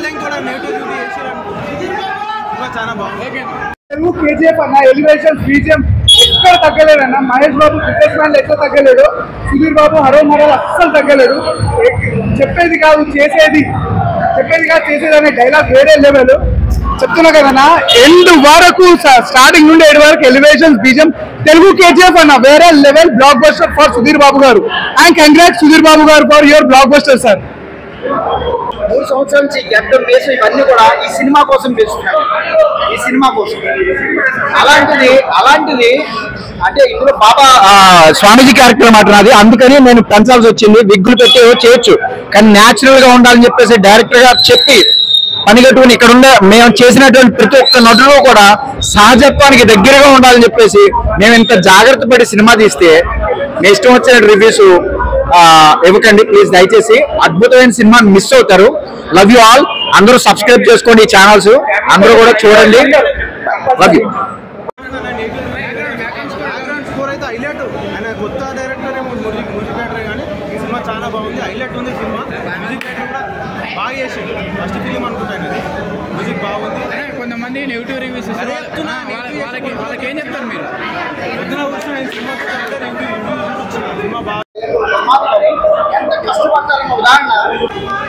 కూడా negative review చేసారు cinema చాలా బాగుంది తెలుగు కేజీఎఫ్ అన్న ఎలివేషన్ బీజిఎం ఎక్కడ తగ్గలేడు అన్న మహేష్ బాబు బిజినెస్ మ్యాన్ ఎక్కడ తగ్గలేడు సుధీర్ బాబు హరో మరల్ అస్సలు తగ్గలేడు చెప్పేది కాదు చేసేది చెప్పేది కాదు చేసేది అనే డైలాగ్ వేరే లెవెల్ చెప్తున్నా కదన్నా ఎండ్ వరకు స్టార్టింగ్ నుండి ఎండ్ వరకు ఎలివేషన్ బీజం తెలుగు కేజీఎఫ్ అన్న వేరే level blockbuster for Sudheer Babu garu and congrat Sudheer Babu garu for your blockbuster sir మూడు సంవత్సరాల నుంచి గడ్డం వేసి ఇవన్నీ కూడా ఈ సినిమా కోసం వేస్తున్నారు ఈ సినిమా కోసం అలాంటిది అలాంటిది అంటే ఇప్పుడు బాబా ఆ, స్వామీజీ క్యారెక్టర్ మాట నాది అందుకని నేను పెంచాల్సి వచ్చింది విగ్గులు పెట్టి ఏవో చేయొచ్చు కానీ న్యాచురల్ గా ఉండాలని చెప్పేసి డైరెక్టర్ గా చెప్పి పని కట్టుకుని ఇక్కడ ఉండే మేము చేసినటువంటి ప్రతి ఒక్క నటులు కూడా సహజత్వానికి దగ్గరగా ఉండాలని చెప్పేసి మేము ఇంత జాగ్రత్త పడి సినిమా తీస్తే మీ ఇష్టం వచ్చిన రివ్యూస్ ఇవ్వకండి ప్లీజ్ దయచేసి అద్భుతమైన సినిమా మిస్ అవుతారు లవ్ యూ ఆల్ అందరూ సబ్స్క్రైబ్ చేసుకోండి ఈ ఛానల్స్ అందరూ కూడా చూడండి లవ్ యూ బ్యాక్గ్రౌండ్ స్కోర్ అయితే హైలైట్ ఆయన కొత్త డైరెక్టర్ ఏమో మ్యూజిక్ మ్యూజిక్ డైరెక్టర్ కానీ ఈ సినిమా చాలా బాగుంది హైలైట్ ఉంది సినిమా మ్యూజిక్ డైరెక్టర్ కూడా బాగా చేసిండు ఫస్ట్ ఫిలిం అనుకుంటాను అది మ్యూజిక్ బాగుంది కొంతమంది నెగిటివ్ రివ్యూస్ ఇస్తారు చెప్తున్నా, వాళ్ళకి వాళ్ళకి వాళ్ళకి ఏం చెప్తారు మీరు పొద్దున కూర్చొని ఈ సినిమా చూస్తుంటే రివ్యూ రివ్యూ చూసిన సినిమా బాగా ఎంత కష్టపడతారన్న ఉదాహరణ